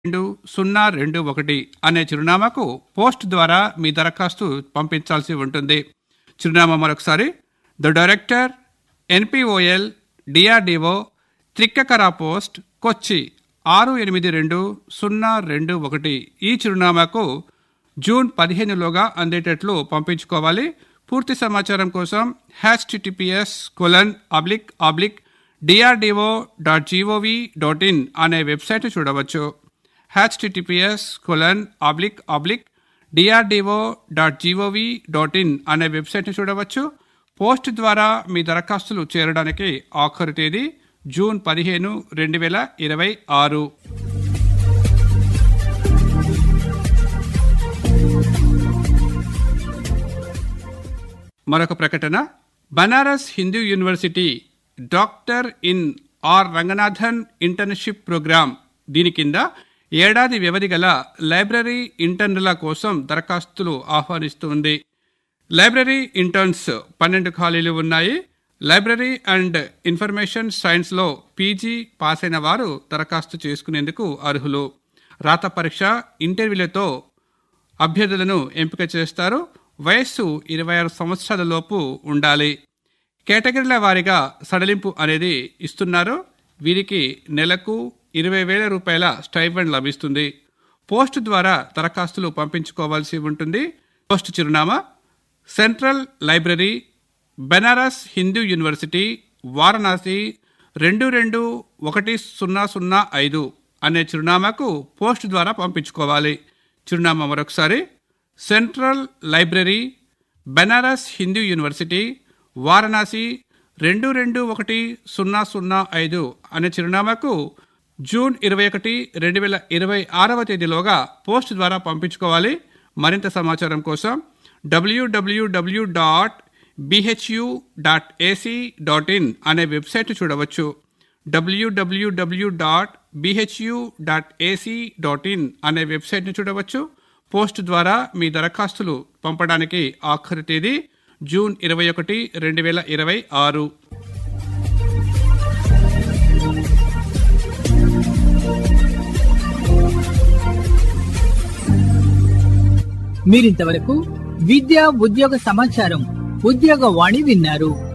రెండు సున్నా రెండు ఒకటి అనే చిరునామాకు పోస్ట్ ద్వారా మీ దరఖాస్తు పంపించాల్సి ఉంటుంది చిరునామా మరొకసారి the director NPOL DRDO Thrikkakara post Kochi ఆరు ఎనిమిది రెండు సున్నా రెండు ఒకటి ఈ చిరునామాకు జూన్ పదిహేనులోగా అందేటట్లు పంపించుకోవాలి పూర్తి సమాచారం కోసం hash TTPS colon oblique oblique DRDO dot GOV dot in అనే వెబ్సైట్ చూడవచ్చు H TTPS colon oblique oblique DRDO dot GOV dot in అనే వెబ్సైట్ని చూడవచ్చు పోస్ట్ ద్వారా మీ దరఖాస్తులు చేరడానికి ఆఖరు తేదీ జూన్ పదిహేను రెండు వేల ఇరవై ఆరు మరొక ప్రకటన బనారస్ హిందూ యూనివర్సిటీ డాక్టర్ ఇన్ ఆర్ రంగనాథన్ ఇంటర్న్షిప్ ప్రోగ్రామ్ దీని కింద ఏడాది వ్యవధి గల లైబ్రరీ ఇంటర్న్ల కోసం దరఖాస్తులు ఆహ్వానిస్తుంది లైబ్రరీ ఇంటర్న్స్ పన్నెండు ఖాళీలు ఉన్నాయి లైబ్రరీ అండ్ ఇన్ఫర్మేషన్ సైన్స్లో పీజీ పాస్ అయిన వారు దరఖాస్తు చేసుకునేందుకు అర్హులు రాత పరీక్ష ఇంటర్వ్యూలతో అభ్యర్థులను ఎంపిక చేస్తారు వయస్సు ఇరవై ఆరు సంవత్సరాల లోపు ఉండాలి కేటగిరీల వారీగా సడలింపు అనేది ఇస్తున్నారు వీరికి నెలకు ఇరవై వేల రూపాయల స్టైఫండ్ లభిస్తుంది పోస్ట్ ద్వారా దరఖాస్తులు పంపించుకోవాల్సి ఉంటుంది పోస్ట్ చిరునామా central library Benares Hindu university Varanasi రెండు రెండు ఒకటి సున్నా సున్నా ఐదు అనే చిరునామాకు పోస్ట్ ద్వారా పంపించుకోవాలి చిరునామా మరొకసారి central library Benares Hindu university Varanasi రెండు రెండు ఒకటి సున్నా సున్నా ఐదు అనే చిరునామాకు జూన్ ఇరవై ఒకటి రెండు వేల ఇరవై ఆరవ తేదీలోగా పోస్ట్ ద్వారా పంపించుకోవాలి మరింత సమాచారం కోసం WWW dot BHU dot AC dot in అనే వెబ్సైట్ చూడవచ్చు WWW dot BHU dot AC dot in అనే వెబ్సైట్ని చూడవచ్చు పోస్ట్ ద్వారా మీ దరఖాస్తులు పంపడానికి ఆఖరి తేదీ జూన్ ఇరవై ఒకటి రెండు వేల ఇరవై ఆరు మీరింతవరకు విద్య ఉద్యోగ సమాచారం ఉద్యోగ వాణి విన్నారు